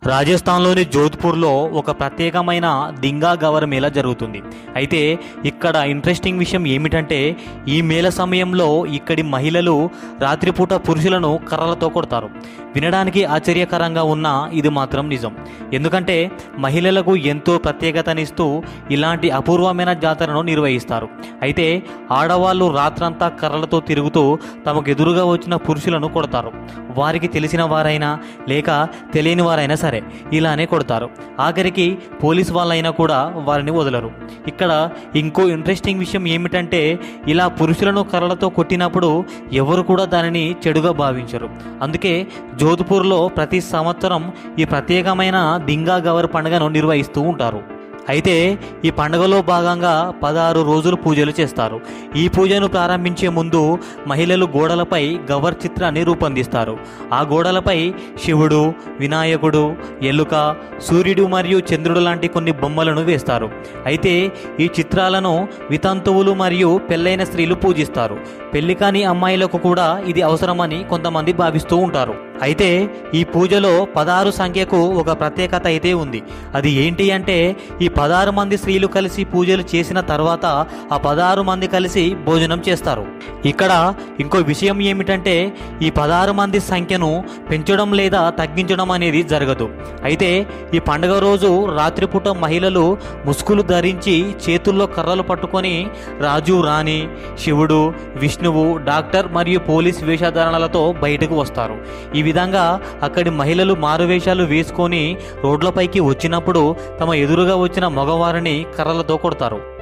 రాజస్థాన్లోని జోధ్పూర్లో ఒక ప్రత్యేకమైన దింగా గవర్ మేళ జరుగుతుంది అయితే ఇక్కడ ఇంట్రెస్టింగ్ విషయం ఏమిటంటే ఈ మేళ సమయంలో ఇక్కడి మహిళలు రాత్రిపూట పురుషులను కర్రలతో కొడతారు వినడానికి ఆశ్చర్యకరంగా ఉన్న ఇది మాత్రం నిజం ఎందుకంటే మహిళలకు ఎంతో ప్రత్యేకతనిస్తూ ఇలాంటి అపూర్వమైన జాతరను నిర్వహిస్తారు అయితే ఆడవాళ్ళు రాత్రంతా కర్రలతో తిరుగుతూ తమకు ఎదురుగా వచ్చిన పురుషులను కొడతారు వారికి తెలిసిన వారైనా లేక తెలియని వారైనా సరే ఇలానే కొడతారు ఆఖరికి పోలీస్ వాళ్ళైనా కూడా వారిని వదలరు ఇక్కడ ఇంకో ఇంట్రెస్టింగ్ విషయం ఏమిటంటే ఇలా పురుషులను కర్రలతో కొట్టినప్పుడు ఎవరు కూడా దానిని చెడుగా భావించరు అందుకే జోధ్పూర్లో ప్రతి సంవత్సరం ఈ ప్రత్యేకమైన దింగా గవర్ పండుగను నిర్వహిస్తూ ఉంటారు అయితే ఈ పండుగలో భాగంగా పదహారు రోజులు పూజలు చేస్తారు ఈ పూజను ప్రారంభించే ముందు మహిళలు గోడలపై గవర్ చిత్రాన్ని రూపొందిస్తారు ఆ గోడలపై శివుడు వినాయకుడు ఎలుక సూర్యుడు మరియు చంద్రుడు లాంటి కొన్ని బొమ్మలను వేస్తారు అయితే ఈ చిత్రాలను వితంతువులు మరియు పెళ్ళైన స్త్రీలు పూజిస్తారు పెళ్లి కాని అమ్మాయిలకు కూడా ఇది అవసరమని కొంతమంది భావిస్తూ ఉంటారు అయితే ఈ పూజలో పదహారు సంఖ్యకు ఒక ప్రత్యేకత అయితే ఉంది అది ఏంటి అంటే ఈ పదహారు మంది స్త్రీలు కలిసి పూజలు చేసిన తర్వాత ఆ పదహారు మంది కలిసి భోజనం చేస్తారు ఇక్కడ ఇంకో విషయం ఏమిటంటే ఈ పదహారు మంది సంఖ్యను పెంచడం లేదా తగ్గించడం అనేది జరగదు అయితే ఈ పండుగ రోజు రాత్రిపూట మహిళలు ముసుగులు ధరించి చేతుల్లో కర్రలు పట్టుకొని రాజు రాణి శివుడు విష్ణువు డాక్టర్ మరియు పోలీస్ వేషధారణలతో బయటకు వస్తారు ఈ విధంగా అక్కడి మహిళలు మారువేషాలు వేసుకొని రోడ్లపైకి వచ్చినప్పుడు తమ ఎదురుగా వచ్చిన మగవారిని కర్రలతో కొడతారు